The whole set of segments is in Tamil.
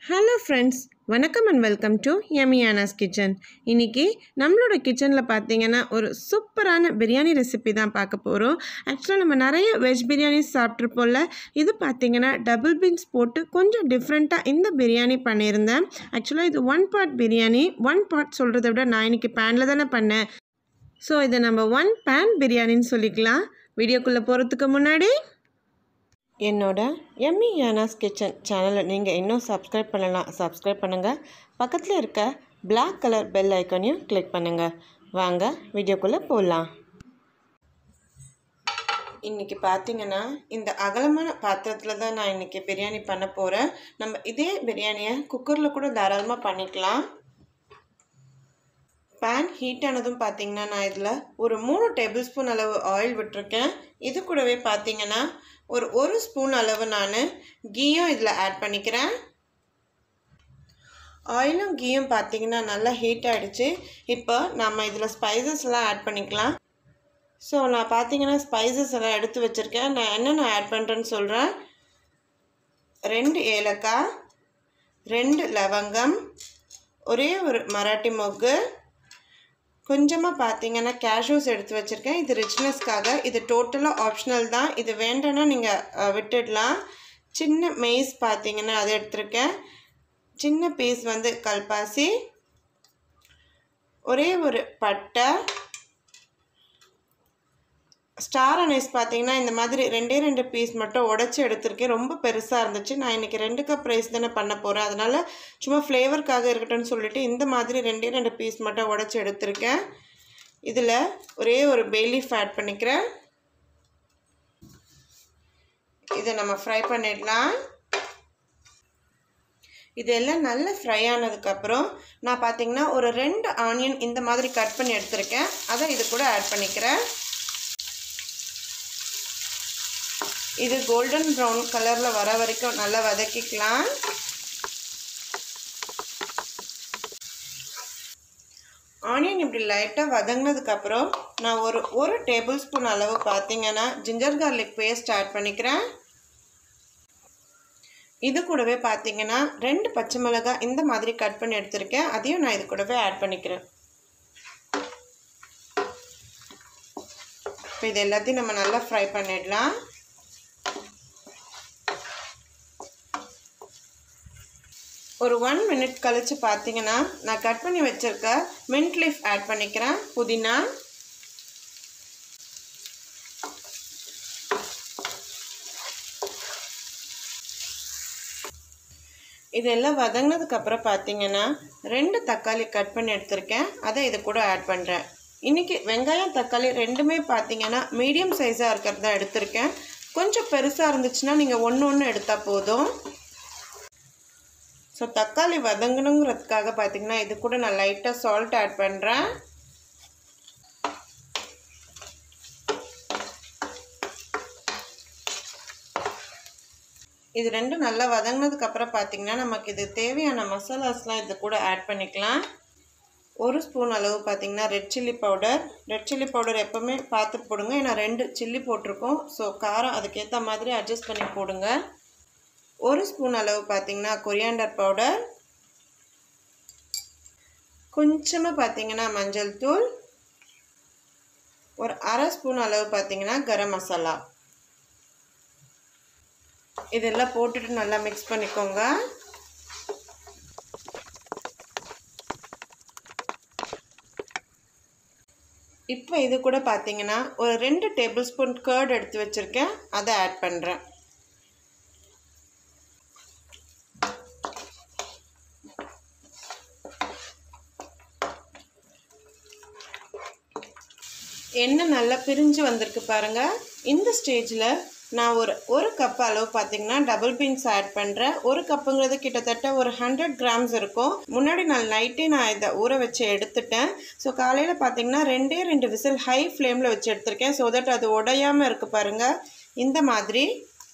ஹலோ ஃப்ரெண்ட்ஸ் வணக்கம் அண்ட் வெல்கம் டு யமியானாஸ் கிச்சன் இன்னைக்கு நம்மளோட கிச்சனில் பார்த்தீங்கன்னா ஒரு சூப்பரான பிரியாணி ரெசிபி தான் பார்க்க போகிறோம் ஆக்சுவலாக நம்ம நிறைய வெஜ் பிரியாணி சாப்பிட்ருப்போம்ல இது பார்த்தீங்கன்னா டபுள் பீன்ஸ் போட்டு கொஞ்சம் டிஃப்ரெண்ட்டாக இந்த பிரியாணி பண்ணியிருந்தேன் ஆக்சுவலாக இது one part biryani one part சொல்கிறத விட நான் இன்னைக்கு பேனில் தானே பண்ணேன் ஸோ இதை நம்ம ஒன் பேன் பிரியாணின்னு சொல்லிக்கலாம் வீடியோக்குள்ளே போகிறதுக்கு முன்னாடி என்னோட எம்மி யானாஸ் கிச்சன் சேனலை நீங்கள் இன்னும் சப்ஸ்கிரைப் பண்ணலாம் சப்ஸ்கிரைப் பண்ணுங்கள் பக்கத்தில் இருக்க Black கலர் பெல் ஐக்கானையும் கிளிக் பண்ணுங்கள் வாங்க வீடியோக்குள்ளே போகலாம் இன்றைக்கி பார்த்தீங்கன்னா இந்த அகலமான பாத்திரத்தில் தான் நான் இன்றைக்கி பிரியாணி பண்ண போகிறேன் நம்ம இதே பிரியாணியை குக்கரில் கூட தாராளமாக பண்ணிக்கலாம் பேன் ஹீட் ஆனதும் பார்த்தீங்கன்னா நான் இதில் ஒரு மூணு டேபிள் ஸ்பூன் அளவு ஆயில் விட்டுருக்கேன் இது கூடவே பார்த்தீங்கன்னா ஒரு ஒரு ஸ்பூன் அளவு நான் கீயும் இதில் ஆட் பண்ணிக்கிறேன் ஆயிலும் கீயும் பார்த்தீங்கன்னா நல்லா ஹீட் ஆகிடுச்சு இப்போ நம்ம இதில் ஸ்பைசஸ்லாம் ஆட் பண்ணிக்கலாம் ஸோ நான் பார்த்தீங்கன்னா ஸ்பைசஸ் எல்லாம் எடுத்து வச்சுருக்கேன் நான் என்னென்ன ஆட் பண்ணுறேன்னு சொல்கிறேன் ரெண்டு ஏலக்காய் ரெண்டு லவங்கம் ஒரே ஒரு மராட்டி மொக்கு கொஞ்சமாக பார்த்தீங்கன்னா கேஷ்யூஸ் எடுத்து வச்சுருக்கேன் இது ரிச்னஸ்க்காக இது டோட்டலாக ஆப்ஷனல் தான் இது வேண்டாம்னா நீங்கள் விட்டுடலாம் சின்ன மெய்ஸ் பார்த்தீங்கன்னா அதை எடுத்திருக்கேன் சின்ன பீஸ் வந்து கல்பாசி ஒரே ஒரு பட்டை ஸ்டார் அனைஸ் பார்த்தீங்கன்னா இந்த மாதிரி ரெண்டே ரெண்டு பீஸ் மட்டும் உடச்சி எடுத்திருக்கேன் ரொம்ப பெருசாக இருந்துச்சு நான் இன்றைக்கி ரெண்டு கப் ரைஸ் தானே பண்ண போகிறேன் அதனால் சும்மா ஃப்ளேவருக்காக இருக்கட்டும்னு சொல்லிட்டு இந்த மாதிரி ரெண்டே ரெண்டு பீஸ் மட்டும் உடச்சி எடுத்திருக்கேன் இதில் ஒரே ஒரு பேலீஃப் ஆட் பண்ணிக்கிறேன் இதை நம்ம ஃப்ரை பண்ணிடலாம் இதெல்லாம் நல்லா ஃப்ரை ஆனதுக்கப்புறம் நான் பார்த்தீங்கன்னா ஒரு ரெண்டு ஆனியன் இந்த மாதிரி கட் பண்ணி எடுத்திருக்கேன் அதை இது கூட ஆட் பண்ணிக்கிறேன் இது கோல்டன் ப்ரௌன் கலரில் வர வரைக்கும் நல்லா வதக்கிக்கலாம் ஆனியன் இப்படி லைட்டாக வதங்கினதுக்கப்புறம் நான் ஒரு ஒரு டேபிள் ஸ்பூன் அளவு பார்த்தீங்கன்னா ஜிஞ்சர் கார்லிக் பேஸ்ட் ஆட் பண்ணிக்கிறேன் இது கூடவே பார்த்தீங்கன்னா ரெண்டு பச்சை மிளகாய் இந்த மாதிரி கட் பண்ணி எடுத்திருக்கேன் அதையும் நான் இது கூடவே ஆட் பண்ணிக்கிறேன் இப்போ இது எல்லாத்தையும் நம்ம நல்லா ஃப்ரை பண்ணிடலாம் ஒரு ஒன் மினிட் கழித்து பார்த்தீங்கன்னா நான் கட் பண்ணி வச்சுருக்க மின்ட் லீஃப் ஆட் பண்ணிக்கிறேன் புதினா இதெல்லாம் வதங்கினதுக்கப்புறம் பார்த்தீங்கன்னா ரெண்டு தக்காளி கட் பண்ணி எடுத்திருக்கேன் அதை இது கூட ஆட் பண்ணுறேன் இன்றைக்கி வெங்காயம் தக்காளி ரெண்டுமே பார்த்தீங்கன்னா மீடியம் சைஸாக இருக்கிறது தான் எடுத்திருக்கேன் கொஞ்சம் பெருசாக இருந்துச்சுன்னா நீங்கள் ஒன்று ஒன்று எடுத்தால் போதும் ஸோ தக்காளி வதங்கணுங்கிறதுக்காக பார்த்தீங்கன்னா இது கூட நான் லைட்டாக சால்ட் ஆட் பண்ணுறேன் இது ரெண்டும் நல்லா வதங்கினதுக்கப்புறம் பார்த்தீங்கன்னா நமக்கு இது தேவையான மசாலாஸ்லாம் இது கூட ஆட் பண்ணிக்கலாம் ஒரு ஸ்பூன் அளவு பார்த்தீங்கன்னா red chilli powder red chilli powder எப்போவுமே பார்த்து போடுங்க ஏன்னா ரெண்டு சில்லி போட்டிருக்கோம் ஸோ காரம் அதுக்கேற்ற மாதிரி அட்ஜஸ்ட் பண்ணி போடுங்க ஒரு ஸ்பூன் அளவு பார்த்தீங்கன்னா கொரியாண்டர் பவுடர் கொஞ்சமாக பார்த்தீங்கன்னா மஞ்சள் தூள் ஒரு அரை ஸ்பூன் அளவு பார்த்தீங்கன்னா கரம் மசாலா இதெல்லாம் போட்டுட்டு நல்லா மிக்ஸ் பண்ணிக்கோங்க இப்போ இது கூட பார்த்தீங்கன்னா ஒரு ரெண்டு டேபிள் ஸ்பூன் கர்ட் எடுத்து வச்சுருக்கேன் அதை ஆட் பண்ணுறேன் எண்ணெய் நல்லா பிரிஞ்சு வந்திருக்கு பாருங்கள் இந்த ஸ்டேஜில் நான் ஒரு ஒரு கப் அளவு பார்த்தீங்கன்னா டபுள் பீன்ஸ் ஆட் பண்ணுறேன் ஒரு கப்புங்கிறது கிட்டத்தட்ட ஒரு ஹண்ட்ரட் கிராம்ஸ் இருக்கும் முன்னாடி நான் நைட்டே நான் இதை ஊற வச்சு எடுத்துட்டேன் ஸோ காலையில் பார்த்தீங்கன்னா ரெண்டே ரெண்டு விசில் ஹை ஃப்ளேமில் வச்சு எடுத்திருக்கேன் ஸோ தட் அது உடையாமல் இருக்குது பாருங்கள் இந்த மாதிரி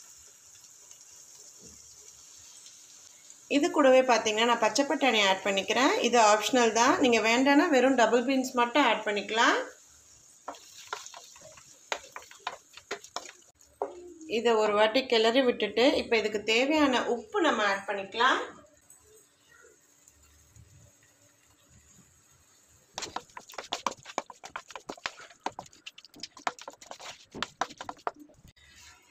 இது கூடவே பார்த்தீங்கன்னா நான் பச்சை பட்டாணி ஆட் பண்ணிக்கிறேன் இது ஆப்ஷனல் தான் நீங்கள் வேண்டாம்னா வெறும் டபுள் பீன்ஸ் மட்டும் ஆட் பண்ணிக்கலாம் இதை ஒரு வாட்டி கிளறி விட்டுட்டு இப்போ இதுக்கு தேவையான உப்பு நம்ம ஆட் பண்ணிக்கலாம்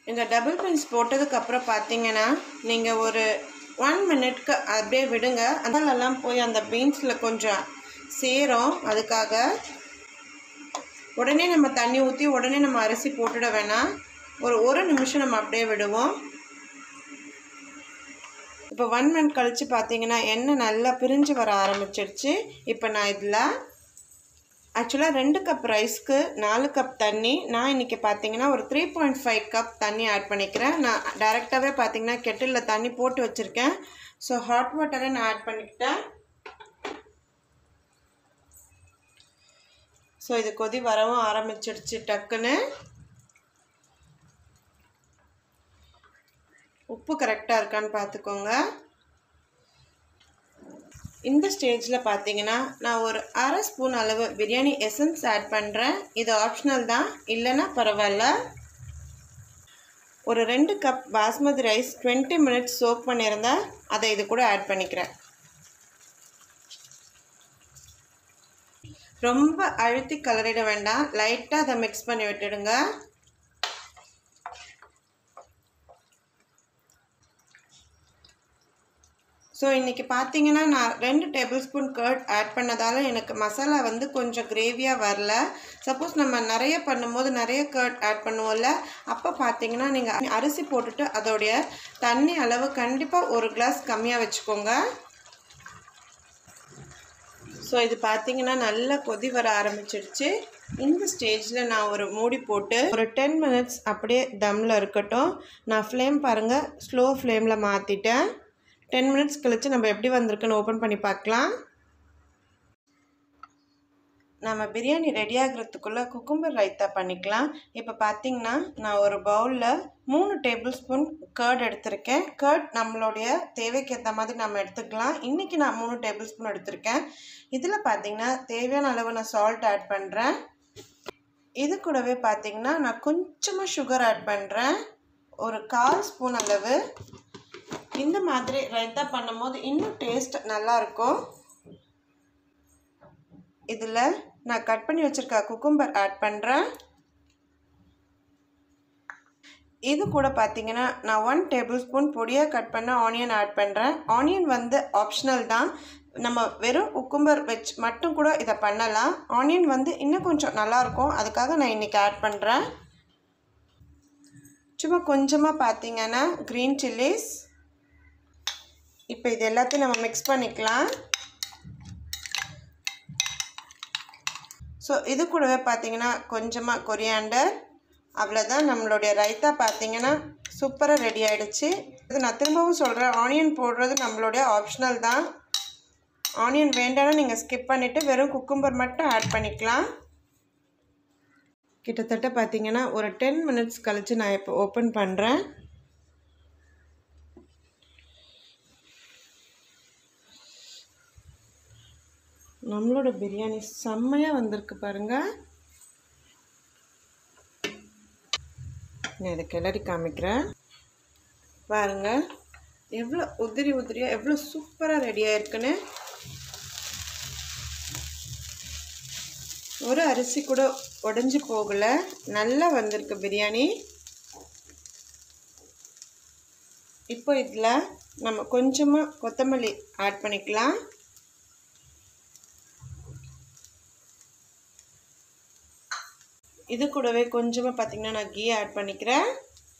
இந்த டபுள் பீன்ஸ் போட்டதுக்கப்புறம் பார்த்தீங்கன்னா நீங்கள் ஒரு ஒன் மினிட்க்கு அப்படியே விடுங்க அதெல்லாம் போய் அந்த பீன்ஸில் கொஞ்சம் சேரும் அதுக்காக உடனே நம்ம தண்ணி ஊற்றி உடனே நம்ம அரிசி போட்டுட வேணாம் ஒரு ஒரு நிமிஷம் நம்ம அப்படியே விடுவோம் இப்போ ஒன் மினிட் கழித்து பார்த்தீங்கன்னா எண்ணெய் நல்லா பிரிஞ்சு வர ஆரம்பிச்சிடுச்சு இப்போ நான் இதில் ஆக்சுவலாக ரெண்டு கப் ரைஸ்க்கு நாலு கப் தண்ணி நான் இன்றைக்கி பார்த்தீங்கன்னா ஒரு த்ரீ பாயிண்ட் ஃபைவ் கப் தண்ணி ஆட் பண்ணிக்கிறேன் நான் டேரெக்டாகவே பார்த்தீங்கன்னா கெட்டிலில் தண்ணி போட்டு வச்சுருக்கேன் ஸோ ஹாட் வாட்டரை நான் ஆட் பண்ணிக்கிட்டேன் ஸோ இது கொதி வரவும் ஆரம்பிச்சிடுச்சு டக்குன்னு உப்பு கரெக்டாக இருக்கான்னு பார்த்துக்கோங்க இந்த ஸ்டேஜில் பார்த்தீங்கன்னா நான் ஒரு அரை ஸ்பூன் அளவு பிரியாணி எசன்ஸ் ஆட் பண்ணுறேன் இது ஆப்ஷனல் தான் இல்லைன்னா பரவாயில்ல ஒரு ரெண்டு cup basmati rice twenty minutes soak பண்ணியிருந்தேன் அதை இது கூட ஆட் பண்ணிக்கிறேன் ரொம்ப அழுத்தி கலரிட வேண்டாம் லைட்டாக அதை மிக்ஸ் பண்ணி விட்டுடுங்க ஸோ இன்றைக்கி பார்த்தீங்கன்னா நான் ரெண்டு டேபிள் ஸ்பூன் கர்ட் ஆட் பண்ணதால் எனக்கு மசாலா வந்து கொஞ்சம் கிரேவியாக வரல சப்போஸ் நம்ம நிறைய பண்ணும்போது நிறைய கர்ட் ஆட் பண்ணுவோம்ல அப்போ பார்த்தீங்கன்னா நீங்கள் அரிசி போட்டுட்டு அதோடைய தண்ணி அளவு கண்டிப்பாக ஒரு கிளாஸ் கம்மியாக வச்சுக்கோங்க ஸோ இது பார்த்தீங்கன்னா நல்லா கொதி வர ஆரம்பிச்சிடுச்சு இந்த ஸ்டேஜில் நான் ஒரு மூடி போட்டு ஒரு டென் மினிட்ஸ் அப்படியே தம்மில் இருக்கட்டும் நான் ஃப்ளேம் பாருங்கள் ஸ்லோ ஃப்ளேமில் மாற்றிட்டேன் டென் மினிட்ஸ் கழித்து நம்ம எப்படி வந்திருக்குன்னு ஓப்பன் பண்ணி பார்க்கலாம் நம்ம பிரியாணி ரெடி ஆகிறதுக்குள்ளே குக்கும்பர் ரைத்தா பண்ணிக்கலாம் இப்போ பார்த்தீங்கன்னா நான் ஒரு பவுலில் மூணு டேபிள் ஸ்பூன் கர்ட் எடுத்திருக்கேன் கர்ட் நம்மளுடைய தேவைக்கு ஏற்ற மாதிரி நம்ம எடுத்துக்கலாம் இன்றைக்கி நான் மூணு டேபிள் ஸ்பூன் எடுத்திருக்கேன் இதில் பார்த்தீங்கன்னா தேவையான அளவு நான் சால்ட் ஆட் பண்ணுறேன் இது கூடவே பார்த்தீங்கன்னா நான் கொஞ்சமாக சுகர் ஆட் பண்ணுறேன் ஒரு கால் ஸ்பூன் அளவு இந்த மாதிரி ரைத்தா பண்ணும்போது இன்னும் டேஸ்ட் நல்லாயிருக்கும் இதில் நான் கட் பண்ணி வச்சுருக்க குக்கும்பர் ஆட் பண்ணுறேன் இது கூட பார்த்தீங்கன்னா நான் ஒன் டேபிள் ஸ்பூன் பொடியாக கட் பண்ண ஆனியன் ஆட் பண்ணுறேன் ஆனியன் வந்து ஆப்ஷனல் தான் நம்ம வெறும் குக்கும்பர் வச்சு மட்டும் கூட இதை பண்ணலாம் ஆனியன் வந்து இன்னும் கொஞ்சம் நல்லாயிருக்கும் அதுக்காக நான் இன்றைக்கி ஆட் பண்ணுறேன் சும்மா கொஞ்சமாக பார்த்தீங்கன்னா க்ரீன் சில்லிஸ் இப்போ இது எல்லாத்தையும் நம்ம மிக்ஸ் பண்ணிக்கலாம் ஸோ இது கூடவே பார்த்தீங்கன்னா கொஞ்சமாக கொரியாண்டர் அவ்வளோதான் நம்மளுடைய ரைத்தா பார்த்தீங்கன்னா சூப்பராக ரெடி ஆகிடுச்சு இது நான் திரும்பவும் சொல்கிறேன் ஆனியன் போடுறது நம்மளுடைய ஆப்ஷனல் தான் ஆனியன் வேண்டாம்னா நீங்கள் ஸ்கிப் பண்ணிவிட்டு வெறும் குக்கும்பர் மட்டும் ஆட் பண்ணிக்கலாம் கிட்டத்தட்ட பார்த்தீங்கன்னா ஒரு டென் மினிட்ஸ் கழித்து நான் இப்போ ஓப்பன் பண்ணுறேன் நம்மளோட பிரியாணி செம்மையாக வந்திருக்கு பாருங்கள் நான் இதை கிளறி காமிக்கிறேன் பாருங்கள் எவ்வளோ உதிரி உதிரியாக எவ்வளோ சூப்பராக ரெடியாக இருக்குன்னு ஒரு அரிசி கூட உடஞ்சி போகலை நல்லா வந்திருக்கு பிரியாணி இப்போ இதில் நம்ம கொஞ்சமாக கொத்தமல்லி ஆட் பண்ணிக்கலாம் இது கூடவே கொஞ்சமாக பார்த்திங்கன்னா நான் கீ ஆட் பண்ணிக்கிறேன்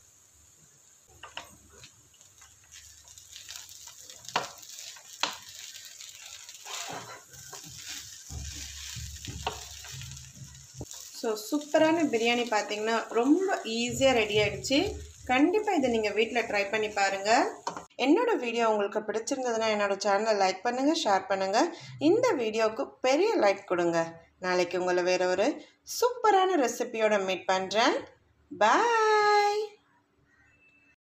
ஸோ சூப்பரான பிரியாணி பார்த்தீங்கன்னா ரொம்ப ஈஸியாக ரெடி ஆகிடுச்சு கண்டிப்பாக இதை நீங்கள் வீட்டில் ட்ரை பண்ணி பாருங்கள் என்னோட வீடியோ உங்களுக்கு பிடிச்சிருந்ததுன்னா என்னோடய சேனலை லைக் பண்ணுங்கள் ஷேர் பண்ணுங்கள் இந்த வீடியோவுக்கு பெரிய லைக் கொடுங்க நாளைக்கு உங்களை வேறு ஒரு சூப்பரான ரெசிபியோட மீட் பண்ணுறேன் பாய்